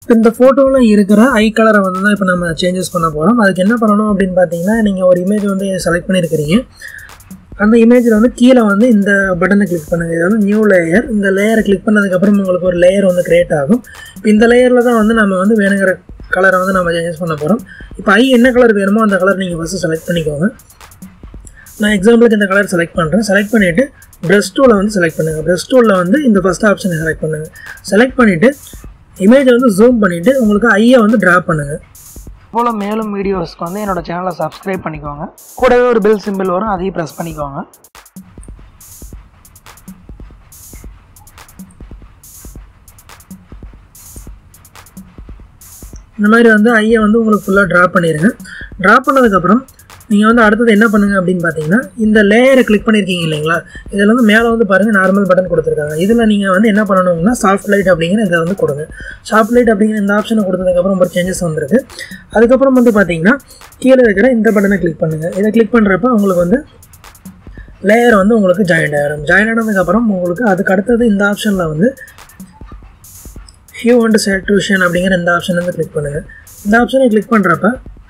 இப்போ இந்த ஃபோட்டோவில் இருக்கிற ஐ கலரை வந்து தான் இப்போ நம்ம சேஞ்சஸ் பண்ண போகிறோம் அதுக்கு என்ன பண்ணணும் அப்படின்னு பார்த்தீங்கன்னா நீங்கள் ஒரு இமேஜ் வந்து செலக்ட் பண்ணியிருக்கிறீங்க அந்த இமேஜில் வந்து கீழே வந்து இந்த பட்டனை கிளிக் பண்ணுங்கள் இது வந்து நியூ லேயர் இந்த லேயரை கிளிக் பண்ணதுக்கப்புறம் உங்களுக்கு ஒரு லேயர் வந்து க்ரியேட் ஆகும் இப்போ இந்த லேயரில் தான் வந்து நம்ம வந்து வேணுங்கிற கலரை வந்து நம்ம சேஞ்சஸ் பண்ண போகிறோம் இப்போ ஐ என்ன கலர் வேணுமோ அந்த கலர் நீங்கள் ஃபஸ்ட்டு செலக்ட் பண்ணிக்கோங்க நான் எக்ஸாம்பிளுக்கு இந்த கலர் செலக்ட் பண்ணுறேன் செலக்ட் பண்ணிவிட்டு ப்ரெஷ் டூவில் வந்து செலக்ட் பண்ணுங்கள் ப்ரெஷ் டூலில் வந்து இந்த ஃபஸ்ட் ஆப்ஷனை செலக்ட் பண்ணுங்கள் செலக்ட் பண்ணிவிட்டு இமேஜை வந்து ஜூம் பண்ணிவிட்டு உங்களுக்கு ஐயை வந்து ட்ரா பண்ணுங்கள் போல் மேலும் வீடியோஸ்க்கு வந்து என்னோட சேனலை சப்ஸ்கிரைப் பண்ணிக்கோங்க கூடவே ஒரு பெல் சிம்பிள் வரும் அதையும் ப்ரெஸ் பண்ணிக்கோங்க இந்த மாதிரி வந்து ஐயை வந்து உங்களுக்கு ஃபுல்லாக ட்ரா பண்ணிடுங்க ட்ரா பண்ணதுக்கப்புறம் நீங்கள் வந்து அடுத்தது என்ன பண்ணுங்கள் அப்படின்னு பார்த்தீங்கன்னா இந்த லேயரை கிளிக் பண்ணியிருக்கீங்க இல்லைங்களா இதில் வந்து மேலே வந்து பாருங்கள் நார்மல் பட்டன் கொடுத்துருக்காங்க இதில் நீங்கள் வந்து என்ன பண்ணணும்னா சாஃப்ட் லைட் அப்படிங்கிற இதை வந்து கொடுங்க சாஃப்ட் லைட் அப்படிங்கிற இந்த ஆப்ஷனை கொடுத்ததுக்கப்புறம் ஒரு சேஞ்சஸ் வந்திருக்கு அதுக்கப்புறம் வந்து பார்த்தீங்கன்னா கீழே இருக்கிற இந்த பட்டனை கிளிக் பண்ணுங்கள் இதை கிளிக் பண்ணுறப்ப உங்களுக்கு வந்து லேயர் வந்து உங்களுக்கு ஜாயின் ஆகிடும் ஜாயின் ஆனதுக்கப்புறம் உங்களுக்கு அதுக்கு அடுத்தது இந்த ஆப்ஷனில் வந்து ஹியூ அண்ட் சேட்டுவேஷன் அப்படிங்கிற இந்த ஆப்ஷன் வந்து கிளிக் பண்ணுங்கள் இந்த ஆப்ஷனை கிளிக் பண்ணுறப்ப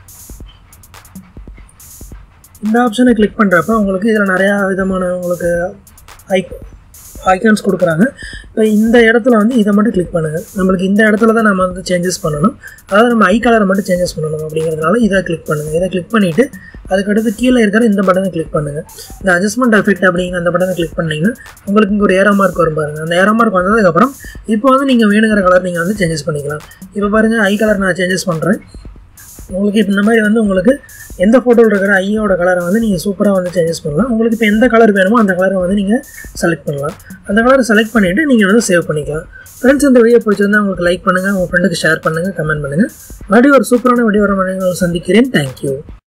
இந்த ஆப்ஷனை கிளிக் பண்ணுறப்ப உங்களுக்கு இதில் நிறையா விதமான உங்களுக்கு ஐக் ஐக்கான்ஸ் கொடுக்குறாங்க இப்போ இந்த இடத்துல வந்து இதை மட்டும் கிளிக் பண்ணுங்கள் நம்மளுக்கு இந்த இடத்துல தான் நம்ம வந்து சேஞ்சஸ் பண்ணணும் அதாவது நம்ம ஐ கலரை மட்டும் சேஞ்சஸ் பண்ணணும் அப்படிங்கிறதுனால இதை கிளிக் பண்ணுங்கள் இதை கிளிக் பண்ணிவிட்டு அதுக்கடுத்து கீழே இருக்கிற இந்த பட்டனை கிளிக் பண்ணுங்கள் இந்த அட்ஜஸ்ட்மெண்ட் எஃபெக்ட் அப்படிங்கிற அந்த பட்டனை கிளிக் பண்ணிங்கன்னா உங்களுக்கு இங்கே ஒரு ஏரோ மார்க் வரும் பாருங்கள் அந்த ஏரோ மார்க் வந்ததுக்கப்புறம் இப்போ வந்து நீங்கள் வேணுங்கிற கலர் நீங்கள் வந்து சேஞ்சஸ் பண்ணிக்கலாம் இப்போ பாருங்கள் ஐ கலர் நான் சேஞ்சஸ் பண்ணுறேன் உங்களுக்கு இப்போ இந்த மாதிரி வந்து உங்களுக்கு எந்த ஃபோட்டோவில் இருக்கிற ஐயோட கலரை வந்து நீங்கள் சூப்பராக வந்து சேஞ்சஸ் பண்ணலாம் உங்களுக்கு இப்போ எந்த கலர் வேணுமோ அந்த கலரை வந்து நீங்கள் செலக்ட் பண்ணலாம் அந்த கலரை செலக்ட் பண்ணிவிட்டு நீங்கள் வந்து சேவ் பண்ணிக்கலாம் ஃப்ரெண்ட்ஸ் இந்த வீடியோ பிடிச்சிருந்தா உங்களுக்கு லைக் பண்ணுங்கள் உங்கள் ஃப்ரெண்டுக்கு ஷேர் பண்ணுங்கள் கமெண்ட் பண்ணுங்கள் மறுபடியும் ஒரு சூப்பரான வீடியோ வர சந்திக்கிறேன் தேங்க்யூ